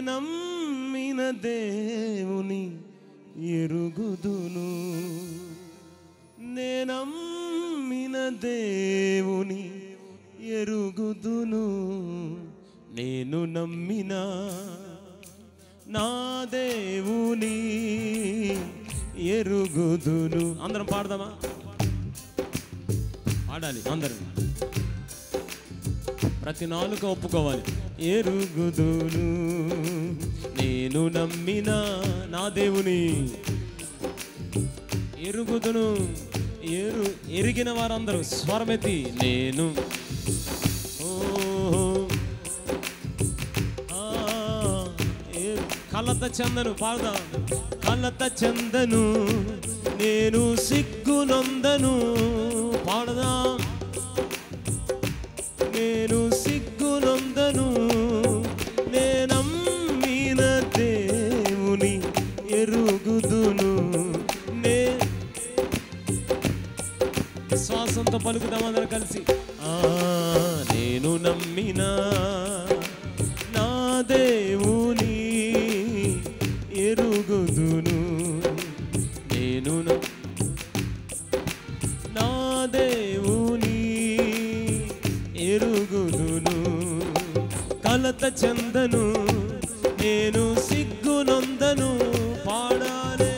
నేనమ్మిన దేవుని ఎరుగుదును నేనమ్మిన దేవుని ఎరుగుదును నేను నమ్మిన నా దేవుని ఎరుగుదును అందరం పాడదామా పాడాలి అందరం ప్రతి నాలుక ఒప్పుకోవాలి ఎరుగుదును నేను నమ్మిన నా దేవుని ఎరుగుదును ఎరు ఎరిగిన వారందరూ స్వరమెత్తి నేను ఓహో ఆ, ఏ- కలత చందను పాడదా కలత చందను నేను సిగ్గునందను పాడదాం నేను సిగ్గునందను నేనమ్మిన దేవుని ఎరుగుదును నే శ్వాసంతో పలుకుదాం అందరం కలిసి ఆ నేను నమ్మిన నా దేవుని ఎరుగుదును నేను నమ్మి నా దేవుని ఎరుగుదును కలత చందను నేను సిగ్గునందను పాడాలే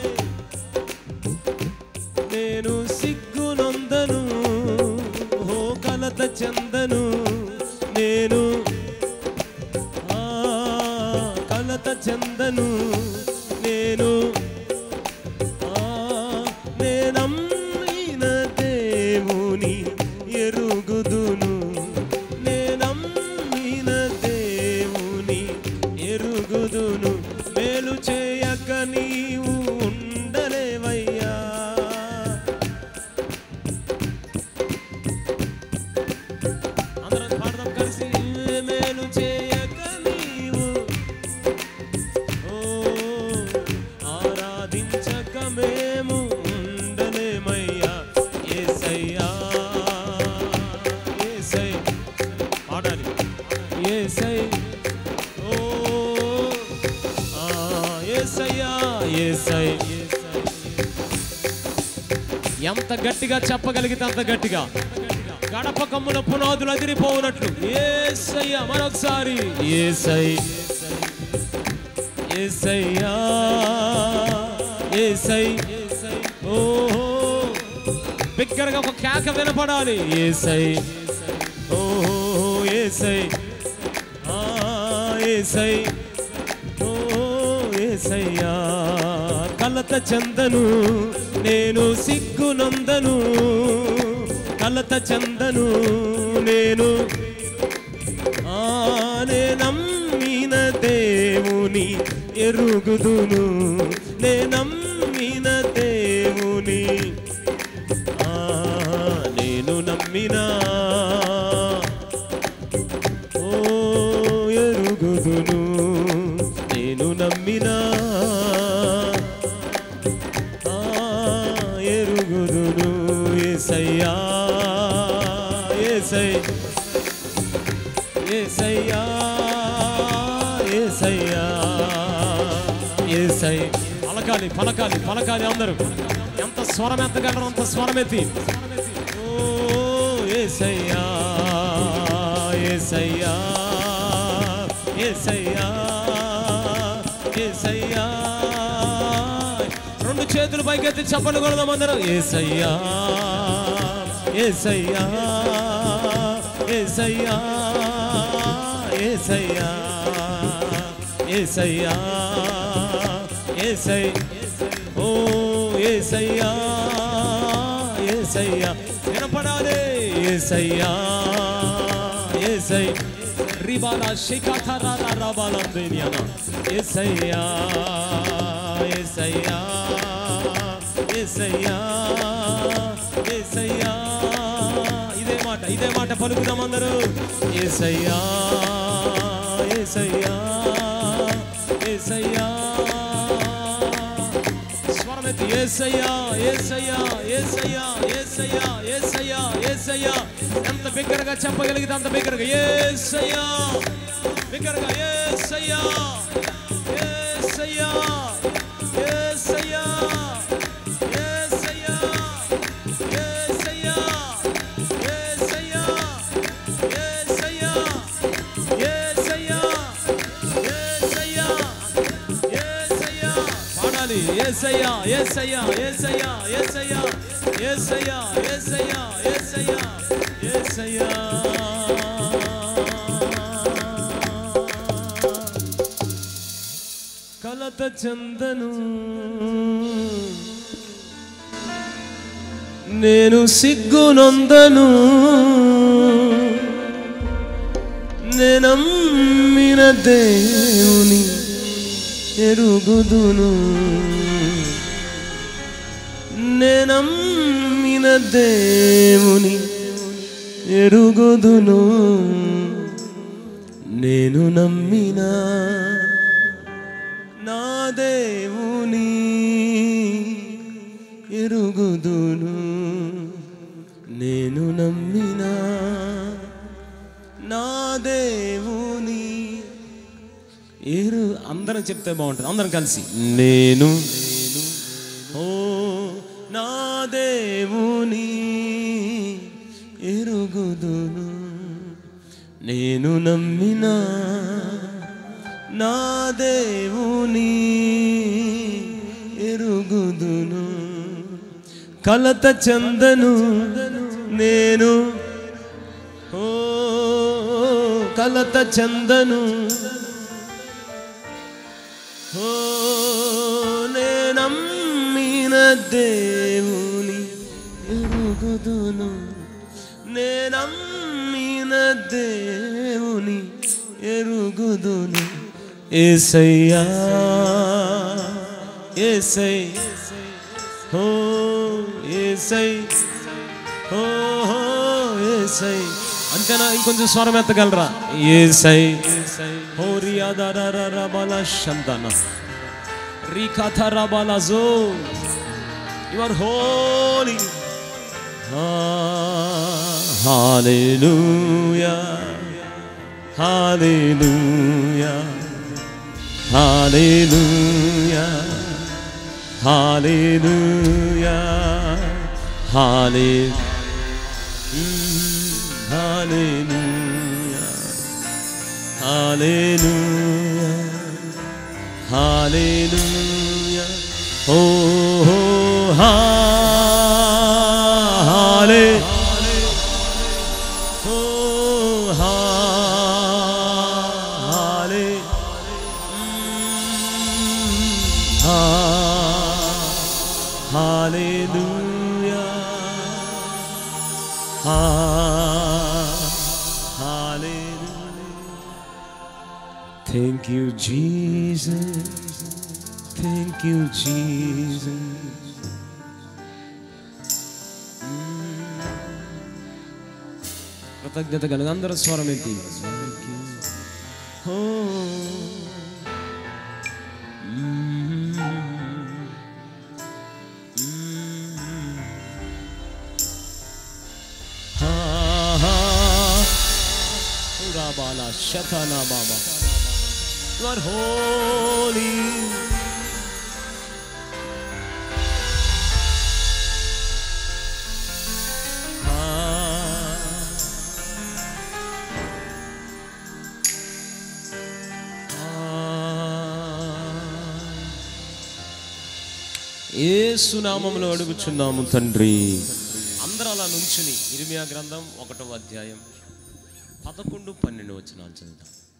నేను సిగ్గునందను ఓ కలత చందను నేను ఆ కలత చందను నేను ఆ నేనమ్మిన దేవుని ఎరుగుదును నేనమ్మిన దేవుని ఎరుగుదును మేలు చేయక నీవు ఉండలేవయ్యా అందరం పాడదాం కలిసి మేలు చేయక నీవు ఓ ఆరాధించక మేము ఉండలేమయ్యా ఏసయ్యా ఏసై పాడాలి ఏసై ఓ ఆ ఏసయ్యా ఏసై ఎంత గట్టిగా చెప్పగలిగితే అంత గట్టిగా గడప కమ్మున పునాదులు అదిరిపోవునట్లు ఏసయ్యా మరొకసారి ఏసై ఏసయ్యా ఏసై ఓహో బిగ్గరగా ఒక కేక వినపడాలి ఏసై ఓహో ఏసై ఆ ఏసై ఓ ఏసయ్యా కలత చందను నేను సిగ్గునందను కలత చందను నేను ఆనే నమ్మిన దేవుని ఎరుగుదును నే నమ్మిన దేవుని ఆ నేను నమ్మిన ఓ ఎరుగుదును నేను నమ్మిన ఆ ఎరుగుదును ఏసయ్యా ఏసై ఏసయ్యా ఏసయ్యా ఏసై పలకాలి పలకాలి పలకాలి అందరూ ఎంత స్వరం ఎత్తగలరు అంత స్వరం ఎత్తి ఓ ఏసయ్యా ఏసయ్యా ఏసయ్యా ఏసయ్యా రెండు చేతులు పైకెత్తి చప్పలు కొడదాం అందరం ఏసయ్యా ఏసయ్యా ఏసయ్యా ఏసయ్యా ఏసయ్యా ఏసై ఓ ఏసయ్యా ఏసయ్యా వినపడాలి ఏసయ్యా ఏసై రిబాలా శిఖాథరా రాబాలందేనియానా ఏసయ్యా ఏసయ్యా ఏసయ్యా ఏసయ్యా ఇదే మాట ఇదే మాట పలుకుదాం అందరూ ఏసయ్యా ఏసయ్యా ఏసయ్యా స్వరమెత్తి ఏసయ్యా ఏసయ్యా ఏసయ్యా ఏసయ్యా ఏసయ్యా ఏసయ్యా ఎంత బిగ్గరగా చెప్పగలిగితే అంత బిగ్గరగా ఏసయ్యా బిగ్గరగా ఏసయ్యా ఏసయ్యా ఏసయ్యా ఏసయ్యా ఏసయ్యా ఏసయ్యా ఏసయ్యా ఏసయ్యా ఏసయ్యా ఏసయ్యా పాడాలి ఏసయ్యా ఏసయ్యా ఏసయ్యా ఏసయ్యా ఏసయ్యా ఏసయ్యా ఏసయ్యా ఏసయ్యా కలత చందను నేను సిగ్గునొందను నేనమ్మిన దేవుని ఎరుగుదును నేనమ్మిన దేవుని ఎరుగుదును నేను నమ్మిన నా దేవుని ఎరుగుదును నేను నమ్మిన నా దేవుని ఏరు అందరం చెప్తే బాగుంటుంది అందరం కలిసి నేను ఓ నా దేవుని ఎరుగుదును నేను నమ్మిన నా దేవుని ఎరుగుదును కలత చందను నేను ఓ కలత చందను ఓ నేనమ్మిన దేవుని ఎరుగుదును నేనమ్మిన దేవుని ఎరుగుదును ఏసయ్యా ఏసై ఓ ఏసై ఓ ఏసై అంతేనా ఇంకొంచెం స్వరం ఎత్తగలరా ఏసై హోరియా దరరబల శందన రికథరబల జో you are holy hallelujah hallelujah hallelujah hallelujah hallelujah Hallelujah. Hallelujah. Hallelujah. Oh, oh ha, halle- oh, ha, halle- mm, ha, hallelujah. Ha- Hallelujah. Thank you, Jesus. Thank you, Jesus. కృతజ్ఞత కలిగి అందరూ స్వరం ఎత్తి ఓ Urabala Shatana Baba. You are holy. ఏసునామములో అడుగుచున్నాము తండ్రి అందరూ అలా నుంచుని ఇరిమియా గ్రంథం ఒకటో అధ్యాయం పదకొండు పన్నెండు వచ్చిన చదువుతాం